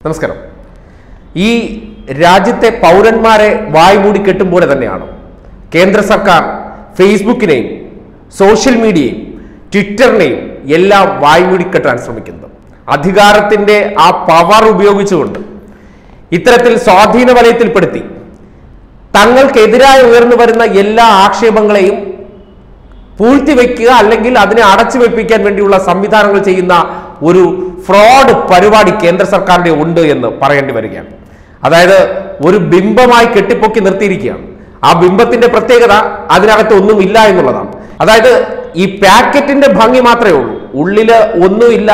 നമസ്കാരം ഈ രാജ്യത്തെ പൗരന്മാരെ വായ്മൂടി കെട്ടുമ്പോൾ തന്നെയാണ് കേന്ദ്ര സർക്കാർ ഫേസ്ബുക്കിനെയും സോഷ്യൽ മീഡിയയും ട്വിറ്ററിനെയും എല്ലാം വായ്മൂടി കെട്ടാൻ ശ്രമിക്കുന്നത് അധികാരത്തിന്റെ ആ പവർ ഉപയോഗിച്ചുകൊണ്ട് ഇത്തരത്തിൽ സ്വാധീന വലയത്തിൽപ്പെടുത്തി തങ്ങൾക്കെതിരായി ഉയർന്നു വരുന്ന എല്ലാ ആക്ഷേപങ്ങളെയും പൂഴ്ത്തിവെക്കുക അല്ലെങ്കിൽ അതിനെ അടച്ചു വെപ്പിക്കാൻ വേണ്ടിയുള്ള സംവിധാനങ്ങൾ ചെയ്യുന്ന ഒരു ഫ്രോഡ് പരിപാടി കേന്ദ്ര സർക്കാരിന്റെ ഉണ്ട് എന്ന് പറയേണ്ടി വരികയാണ് അതായത് ഒരു ബിംബമായി കെട്ടിപ്പൊക്കി നിർത്തിയിരിക്കുകയാണ് ആ ബിംബത്തിന്റെ പ്രത്യേകത അതിനകത്ത് ഒന്നുമില്ല എന്നുള്ളതാണ് അതായത് ഈ പാക്കറ്റിന്റെ ഭംഗി മാത്രമേ ഉള്ളൂ ഉള്ളില് ഒന്നുമില്ല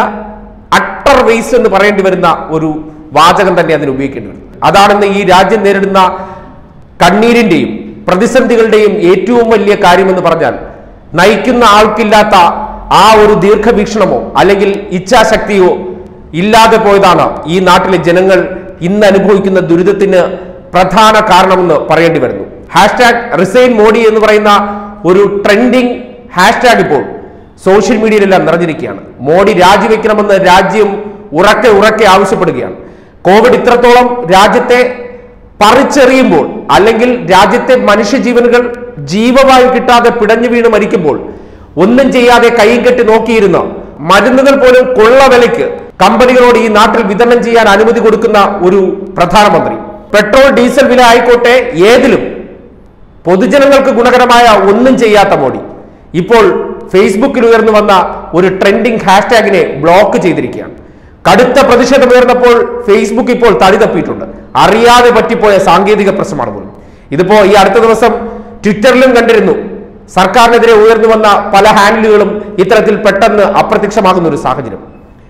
അട്ടർ വേസ്റ്റ് എന്ന് പറയേണ്ടി വരുന്ന ഒരു വാചകം തന്നെ അതിന് ഉപയോഗിക്കേണ്ടി വരും അതാണെന്ന് ഈ രാജ്യം നേരിടുന്ന കണ്ണീരിന്റെയും പ്രതിസന്ധികളുടെയും ഏറ്റവും വലിയ കാര്യമെന്ന് പറഞ്ഞാൽ നയിക്കുന്ന ആൾക്കില്ലാത്ത ആ ഒരു ദീർഘവീക്ഷണമോ അല്ലെങ്കിൽ ഇച്ഛാശക്തിയോ ഇല്ലാതെ പോയതാണ് ഈ നാട്ടിലെ ജനങ്ങൾ ഇന്ന് അനുഭവിക്കുന്ന ദുരിതത്തിന് പ്രധാന കാരണമെന്ന് പറയേണ്ടി വരുന്നു ഹാഷ്ടാഗ് റിസൈൻ മോഡി എന്ന് പറയുന്ന ഒരു ട്രെൻഡിങ് ഹാഷ്ടാഗ് ഇപ്പോൾ സോഷ്യൽ മീഡിയയിലെല്ലാം നിറഞ്ഞിരിക്കുകയാണ് മോഡി രാജിവെക്കണമെന്ന് രാജ്യം ഉറക്കെ ഉറക്കെ ആവശ്യപ്പെടുകയാണ് കോവിഡ് ഇത്രത്തോളം രാജ്യത്തെ പറിച്ചെറിയുമ്പോൾ അല്ലെങ്കിൽ രാജ്യത്തെ മനുഷ്യജീവനുകൾ ജീവവായു കിട്ടാതെ പിടഞ്ഞു വീണ് മരിക്കുമ്പോൾ ഒന്നും ചെയ്യാതെ കൈയും കെട്ടി നോക്കിയിരുന്ന മരുന്നുകൾ പോലും കൊള്ള വിലയ്ക്ക് കമ്പനികളോട് ഈ നാട്ടിൽ വിതരണം ചെയ്യാൻ അനുമതി കൊടുക്കുന്ന ഒരു പ്രധാനമന്ത്രി പെട്രോൾ ഡീസൽ വില ആയിക്കോട്ടെ ഏതിലും പൊതുജനങ്ങൾക്ക് ഗുണകരമായ ഒന്നും ചെയ്യാത്ത മോഡി ഇപ്പോൾ ഫേസ്ബുക്കിൽ ഉയർന്നു വന്ന ഒരു ട്രെൻഡിംഗ് ഹാഷ്ടാഗിനെ ബ്ലോക്ക് ചെയ്തിരിക്കുകയാണ് കടുത്ത പ്രതിഷേധം ഉയർന്നപ്പോൾ ഫേസ്ബുക്ക് ഇപ്പോൾ തടി തപ്പിയിട്ടുണ്ട് അറിയാതെ പറ്റിപ്പോയ സാങ്കേതിക പ്രശ്നമാണ് പോലും ഇതിപ്പോ ഈ അടുത്ത ദിവസം ട്വിറ്ററിലും കണ്ടിരുന്നു സർക്കാരിനെതിരെ ഉയർന്നു വന്ന പല ഹാൻഡിലുകളും ഇത്തരത്തിൽ പെട്ടെന്ന് അപ്രത്യക്ഷമാകുന്ന ഒരു സാഹചര്യം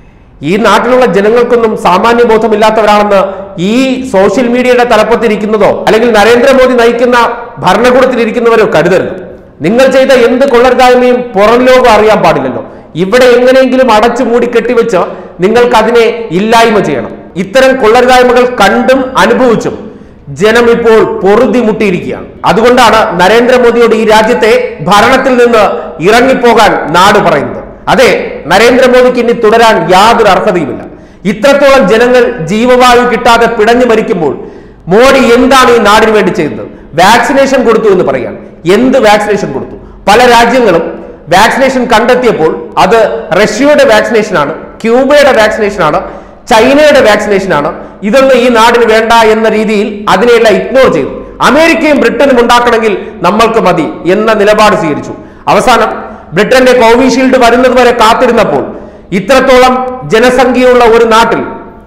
ഈ നാട്ടിലുള്ള ജനങ്ങൾക്കൊന്നും സാമാന്യ ബോധമില്ലാത്തവരാണെന്ന് ഈ സോഷ്യൽ മീഡിയയുടെ തലപ്പത്തിരിക്കുന്നതോ അല്ലെങ്കിൽ നരേന്ദ്രമോദി നയിക്കുന്ന ഭരണകൂടത്തിലിരിക്കുന്നവരോ കരുതരുത് നിങ്ങൾ ചെയ്ത എന്ത് കൊള്ളരുതായ്മയും പുറം ലോകം അറിയാൻ പാടില്ലല്ലോ ഇവിടെ എങ്ങനെയെങ്കിലും അടച്ചു മൂടി കെട്ടിവെച്ച് നിങ്ങൾക്ക് അതിനെ ഇല്ലായ്മ ചെയ്യണം ഇത്തരം കൊള്ളരുതായ്മകൾ കണ്ടും അനുഭവിച്ചും ജനം ഇപ്പോൾ പൊറുതി മുട്ടിയിരിക്കുകയാണ് അതുകൊണ്ടാണ് നരേന്ദ്രമോദിയോട് ഈ രാജ്യത്തെ ഭരണത്തിൽ നിന്ന് ഇറങ്ങിപ്പോകാൻ നാട് പറയുന്നത് അതെ നരേന്ദ്രമോദിക്ക് ഇനി തുടരാൻ യാതൊരു അർഹതയുമില്ല ഇത്രത്തോളം ജനങ്ങൾ ജീവവായു കിട്ടാതെ പിടഞ്ഞു മരിക്കുമ്പോൾ മോഡി എന്താണ് ഈ നാടിന് വേണ്ടി ചെയ്തത് വാക്സിനേഷൻ കൊടുത്തു എന്ന് പറയാൻ എന്ത് വാക്സിനേഷൻ കൊടുത്തു പല രാജ്യങ്ങളും വാക്സിനേഷൻ കണ്ടെത്തിയപ്പോൾ അത് റഷ്യയുടെ വാക്സിനേഷനാണ് ക്യൂബയുടെ വാക്സിനേഷനാണ് ചൈനയുടെ വാക്സിനേഷനാണ് ഇതൊന്നും ഈ നാടിന് വേണ്ട എന്ന രീതിയിൽ അതിനെയെല്ലാം ഇഗ്നോർ ചെയ്തു അമേരിക്കയും ബ്രിട്ടനും ഉണ്ടാക്കണമെങ്കിൽ നമ്മൾക്ക് മതി എന്ന നിലപാട് സ്വീകരിച്ചു അവസാനം ബ്രിട്ടന്റെ കോവിഷീൽഡ് വരുന്നത് വരെ കാത്തിരുന്നപ്പോൾ ഇത്രത്തോളം ജനസംഖ്യയുള്ള ഒരു നാട്ടിൽ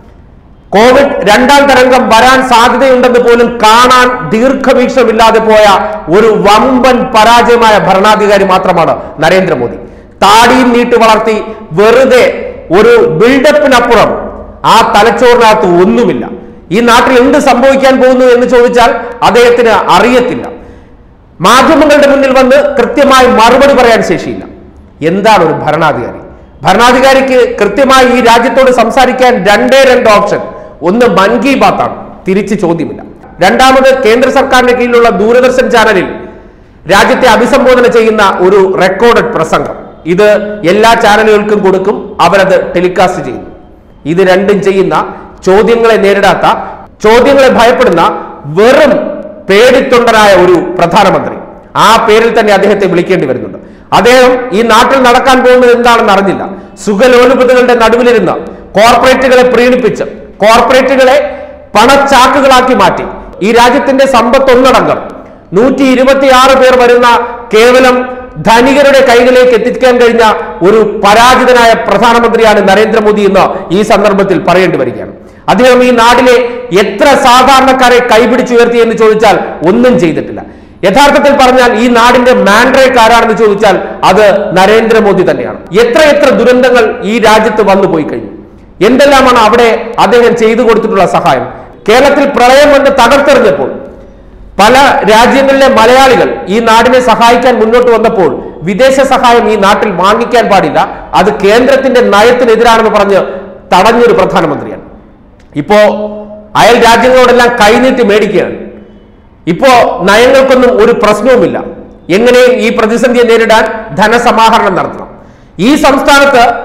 കോവിഡ് രണ്ടാം തരംഗം വരാൻ സാധ്യതയുണ്ടെന്ന് പോലും കാണാൻ ദീർഘവീക്ഷണമില്ലാതെ പോയ ഒരു വമ്പൻ പരാജയമായ ഭരണാധികാരി മാത്രമാണ് നരേന്ദ്രമോദി താടിയും നീട്ടി വളർത്തി വെറുതെ ഒരു ബിൽഡപ്പിനപ്പുറം ആ തലച്ചോറിനകത്ത് ഒന്നുമില്ല ഈ നാട്ടിൽ എന്ത് സംഭവിക്കാൻ പോകുന്നു എന്ന് ചോദിച്ചാൽ അദ്ദേഹത്തിന് അറിയത്തില്ല മാധ്യമങ്ങളുടെ മുന്നിൽ വന്ന് കൃത്യമായി മറുപടി പറയാൻ ശേഷിയില്ല എന്താണ് ഒരു ഭരണാധികാരി ഭരണാധികാരിക്ക് കൃത്യമായി ഈ രാജ്യത്തോട് സംസാരിക്കാൻ രണ്ടേ രണ്ട് ഓപ്ഷൻ ഒന്ന് മൻ കി ബാത്താണ് തിരിച്ച് ചോദ്യമില്ല രണ്ടാമത് കേന്ദ്ര സർക്കാരിന്റെ കീഴിലുള്ള ദൂരദർശൻ ചാനലിൽ രാജ്യത്തെ അഭിസംബോധന ചെയ്യുന്ന ഒരു റെക്കോർഡഡ് പ്രസംഗം ഇത് എല്ലാ ചാനലുകൾക്കും കൊടുക്കും അവരത് ടെലികാസ്റ്റ് ചെയ്യുന്നു ഇത് രണ്ടും ചെയ്യുന്ന ചോദ്യങ്ങളെ നേരിടാത്ത ചോദ്യങ്ങളെ ഭയപ്പെടുന്ന വെറും പേടിത്തൊണ്ടനായ ഒരു പ്രധാനമന്ത്രി ആ പേരിൽ തന്നെ അദ്ദേഹത്തെ വിളിക്കേണ്ടി വരുന്നുണ്ട് അദ്ദേഹം ഈ നാട്ടിൽ നടക്കാൻ പോകുന്നത് എന്താണെന്ന് അറിഞ്ഞില്ല സുഖലോലുപതകളുടെ നടുവിലിരുന്ന് കോർപ്പറേറ്റുകളെ പ്രീണിപ്പിച്ച് കോർപ്പറേറ്റുകളെ പണച്ചാക്കുകളാക്കി മാറ്റി ഈ രാജ്യത്തിന്റെ സമ്പത്ത് ഒന്നടങ്കം നൂറ്റി ഇരുപത്തിയാറ് പേർ വരുന്ന കേവലം ധനികരുടെ കൈകളിലേക്ക് എത്തിക്കാൻ കഴിഞ്ഞ ഒരു പരാജിതനായ പ്രധാനമന്ത്രിയാണ് നരേന്ദ്രമോദി എന്ന് ഈ സന്ദർഭത്തിൽ പറയേണ്ടി വരികയാണ് അദ്ദേഹം ഈ നാട്ടിലെ എത്ര സാധാരണക്കാരെ കൈപിടിച്ചുയർത്തി എന്ന് ചോദിച്ചാൽ ഒന്നും ചെയ്തിട്ടില്ല യഥാർത്ഥത്തിൽ പറഞ്ഞാൽ ഈ നാടിന്റെ മാൻഡ്രേക്ക് ആരാണെന്ന് ചോദിച്ചാൽ അത് നരേന്ദ്രമോദി തന്നെയാണ് എത്ര എത്ര ദുരന്തങ്ങൾ ഈ രാജ്യത്ത് വന്നു പോയി കഴിഞ്ഞു എന്തെല്ലാമാണ് അവിടെ അദ്ദേഹം ചെയ്തു കൊടുത്തിട്ടുള്ള സഹായം കേരളത്തിൽ പ്രളയം വന്ന് തകർത്തെറിഞ്ഞപ്പോൾ പല രാജ്യങ്ങളിലെ മലയാളികൾ ഈ നാടിനെ സഹായിക്കാൻ മുന്നോട്ട് വന്നപ്പോൾ വിദേശ സഹായം ഈ നാട്ടിൽ വാങ്ങിക്കാൻ പാടില്ല അത് കേന്ദ്രത്തിന്റെ നയത്തിനെതിരാണെന്ന് പറഞ്ഞ് തടഞ്ഞൊരു പ്രധാനമന്ത്രിയാണ് ഇപ്പോ അയൽ രാജ്യങ്ങളോടെല്ലാം കൈനീട്ടി മേടിക്കുകയാണ് ഇപ്പോ നയങ്ങൾക്കൊന്നും ഒരു പ്രശ്നവുമില്ല എങ്ങനെയും ഈ പ്രതിസന്ധിയെ നേരിടാൻ ധനസമാഹരണം നടത്തണം ഈ സംസ്ഥാനത്ത്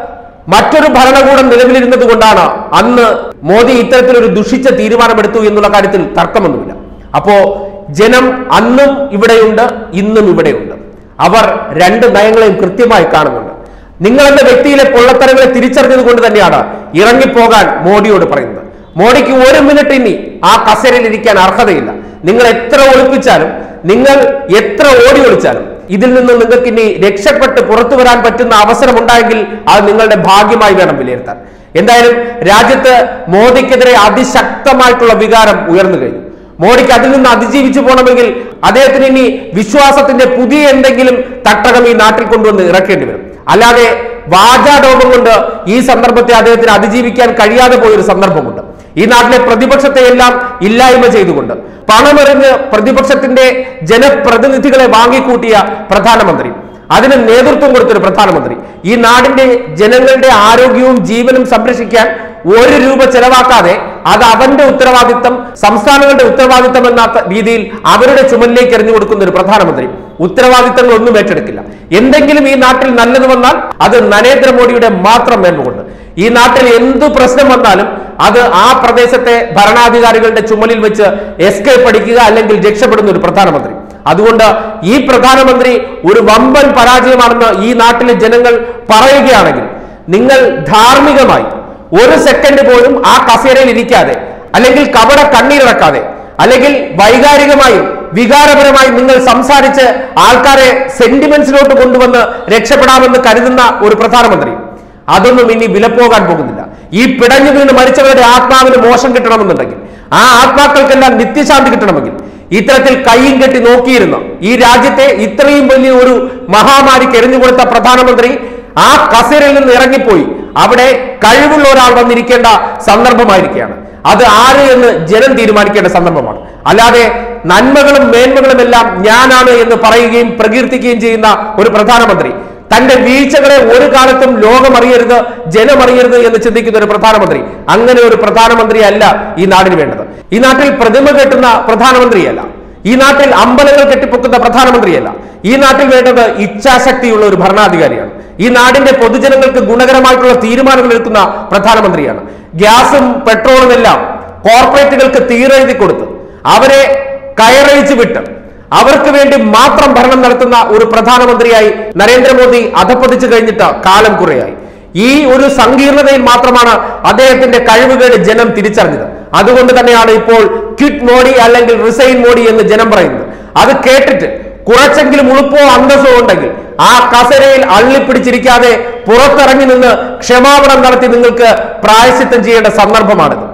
മറ്റൊരു ഭരണകൂടം നിലവിലിരുന്നത് കൊണ്ടാണ് അന്ന് മോദി ഇത്തരത്തിലൊരു ദുഷിച്ച തീരുമാനമെടുത്തു എന്നുള്ള കാര്യത്തിൽ തർക്കമൊന്നുമില്ല അപ്പോ ജനം അന്നും ഇവിടെയുണ്ട് ഇന്നും ഇവിടെയുണ്ട് അവർ രണ്ട് നയങ്ങളെയും കൃത്യമായി കാണുന്നുണ്ട് നിങ്ങൾ എന്ന വ്യക്തിയിലെ പൊള്ളത്തരങ്ങളെ തിരിച്ചറിഞ്ഞത് കൊണ്ട് തന്നെയാണ് ഇറങ്ങിപ്പോകാൻ മോഡിയോട് പറയുന്നത് മോഡിക്ക് ഒരു മിനിറ്റ് ഇനി ആ കസേരയിൽ ഇരിക്കാൻ അർഹതയില്ല നിങ്ങൾ എത്ര ഒളിപ്പിച്ചാലും നിങ്ങൾ എത്ര ഓടി ഒളിച്ചാലും ഇതിൽ നിന്ന് നിങ്ങൾക്ക് ഇനി രക്ഷപ്പെട്ട് പുറത്തു വരാൻ പറ്റുന്ന അവസരം ഉണ്ടായെങ്കിൽ അത് നിങ്ങളുടെ ഭാഗ്യമായി വേണം വിലയിരുത്താൻ എന്തായാലും രാജ്യത്ത് മോദിക്കെതിരെ അതിശക്തമായിട്ടുള്ള വികാരം ഉയർന്നു കഴിഞ്ഞു മോഡിക്ക് അതിൽ നിന്ന് അതിജീവിച്ചു പോകണമെങ്കിൽ അദ്ദേഹത്തിന് ഇനി വിശ്വാസത്തിന്റെ പുതിയ എന്തെങ്കിലും തട്ടകം ഈ നാട്ടിൽ കൊണ്ടുവന്ന് ഇറക്കേണ്ടി വരും അല്ലാതെ വാചാടോപം കൊണ്ട് ഈ സന്ദർഭത്തെ അദ്ദേഹത്തിന് അതിജീവിക്കാൻ കഴിയാതെ പോയൊരു സന്ദർഭമുണ്ട് ഈ നാട്ടിലെ പ്രതിപക്ഷത്തെ എല്ലാം ഇല്ലായ്മ ചെയ്തുകൊണ്ട് പണമെറിഞ്ഞ് പ്രതിപക്ഷത്തിന്റെ ജനപ്രതിനിധികളെ വാങ്ങിക്കൂട്ടിയ പ്രധാനമന്ത്രി അതിന് നേതൃത്വം കൊടുത്തൊരു പ്രധാനമന്ത്രി ഈ നാടിന്റെ ജനങ്ങളുടെ ആരോഗ്യവും ജീവനും സംരക്ഷിക്കാൻ ഒരു രൂപ ചെലവാക്കാതെ അത് അവന്റെ ഉത്തരവാദിത്തം സംസ്ഥാനങ്ങളുടെ ഉത്തരവാദിത്തം എന്ന രീതിയിൽ അവരുടെ ചുമലിലേക്ക് എറിഞ്ഞു കൊടുക്കുന്ന ഒരു പ്രധാനമന്ത്രി ഉത്തരവാദിത്തങ്ങൾ ഒന്നും ഏറ്റെടുക്കില്ല എന്തെങ്കിലും ഈ നാട്ടിൽ നല്ലത് വന്നാൽ അത് നരേന്ദ്രമോദിയുടെ മാത്രം മേന്മകൊണ്ട് ഈ നാട്ടിൽ എന്തു പ്രശ്നം വന്നാലും അത് ആ പ്രദേശത്തെ ഭരണാധികാരികളുടെ ചുമലിൽ വെച്ച് എസ്കേപ്പ് അടിക്കുക അല്ലെങ്കിൽ രക്ഷപ്പെടുന്ന ഒരു പ്രധാനമന്ത്രി അതുകൊണ്ട് ഈ പ്രധാനമന്ത്രി ഒരു വമ്പൻ പരാജയമാണെന്ന് ഈ നാട്ടിലെ ജനങ്ങൾ പറയുകയാണെങ്കിൽ നിങ്ങൾ ധാർമ്മികമായി ഒരു സെക്കൻഡ് പോലും ആ കസേരയിൽ ഇരിക്കാതെ അല്ലെങ്കിൽ കപട കണ്ണീരിറക്കാതെ അല്ലെങ്കിൽ വൈകാരികമായും വികാരപരമായും നിങ്ങൾ സംസാരിച്ച് ആൾക്കാരെ സെന്റിമെന്റ്സിലോട്ട് കൊണ്ടുവന്ന് രക്ഷപ്പെടാമെന്ന് കരുതുന്ന ഒരു പ്രധാനമന്ത്രി അതൊന്നും ഇനി വിലപ്പോകാൻ പോകുന്നില്ല ഈ പിടഞ്ഞു വീണ് മരിച്ചവരുടെ ആത്മാവിന് മോശം കിട്ടണമെന്നുണ്ടെങ്കിൽ ആ ആത്മാക്കൾക്കെല്ലാം നിത്യശാന്തി കിട്ടണമെങ്കിൽ ഇത്തരത്തിൽ കൈയും കെട്ടി നോക്കിയിരുന്ന ഈ രാജ്യത്തെ ഇത്രയും വലിയ ഒരു മഹാമാരിക്ക് എറിഞ്ഞുകൊടുത്ത പ്രധാനമന്ത്രി ആ കസേരയിൽ നിന്ന് ഇറങ്ങിപ്പോയി അവിടെ കഴിവുള്ള ഒരാൾ വന്നിരിക്കേണ്ട സന്ദർഭമായിരിക്കുകയാണ് അത് ആര് എന്ന് ജനം തീരുമാനിക്കേണ്ട സന്ദർഭമാണ് അല്ലാതെ നന്മകളും മേന്മകളും എല്ലാം ഞാനാണ് എന്ന് പറയുകയും പ്രകീർത്തിക്കുകയും ചെയ്യുന്ന ഒരു പ്രധാനമന്ത്രി തന്റെ വീഴ്ചകളെ ഒരു കാലത്തും ലോകം അറിയരുത് ജനം അറിയരുത് എന്ന് ചിന്തിക്കുന്ന ഒരു പ്രധാനമന്ത്രി അങ്ങനെ ഒരു പ്രധാനമന്ത്രി അല്ല ഈ നാടിന് വേണ്ടത് ഈ നാട്ടിൽ പ്രതിമ കെട്ടുന്ന പ്രധാനമന്ത്രിയല്ല ഈ നാട്ടിൽ അമ്പലങ്ങൾ കെട്ടിപ്പൊക്കുന്ന പ്രധാനമന്ത്രിയല്ല ഈ നാട്ടിൽ വേണ്ടത് ഇച്ഛാശക്തിയുള്ള ഒരു ഭരണാധികാരിയാണ് ഈ നാടിന്റെ പൊതുജനങ്ങൾക്ക് ഗുണകരമായിട്ടുള്ള തീരുമാനങ്ങൾ എടുക്കുന്ന പ്രധാനമന്ത്രിയാണ് ഗ്യാസും പെട്രോളും എല്ലാം കോർപ്പറേറ്റുകൾക്ക് തീരെഴുതി കൊടുത്ത് അവരെ കയറഴിച്ചു വിട്ട് അവർക്ക് വേണ്ടി മാത്രം ഭരണം നടത്തുന്ന ഒരു പ്രധാനമന്ത്രിയായി നരേന്ദ്രമോദി അധപ്പതിച്ചു കഴിഞ്ഞിട്ട് കാലം കുറയായി ഈ ഒരു സങ്കീർണതയിൽ മാത്രമാണ് അദ്ദേഹത്തിന്റെ കഴിവുകൾ ജനം തിരിച്ചറിഞ്ഞത് അതുകൊണ്ട് തന്നെയാണ് ഇപ്പോൾ ക്വിറ്റ് മോഡി അല്ലെങ്കിൽ റിസൈൻ മോഡി എന്ന് ജനം പറയുന്നത് അത് കേട്ടിട്ട് കുറച്ചെങ്കിലും ഉളുപ്പോ അന്തസ്സോ ഉണ്ടെങ്കിൽ ആ കസരയിൽ അള്ളിപ്പിടിച്ചിരിക്കാതെ പുറത്തിറങ്ങി നിന്ന് ക്ഷമാപണം നടത്തി നിങ്ങൾക്ക് പ്രായശ്ചിത്തം ചെയ്യേണ്ട സന്ദർഭമാണിത്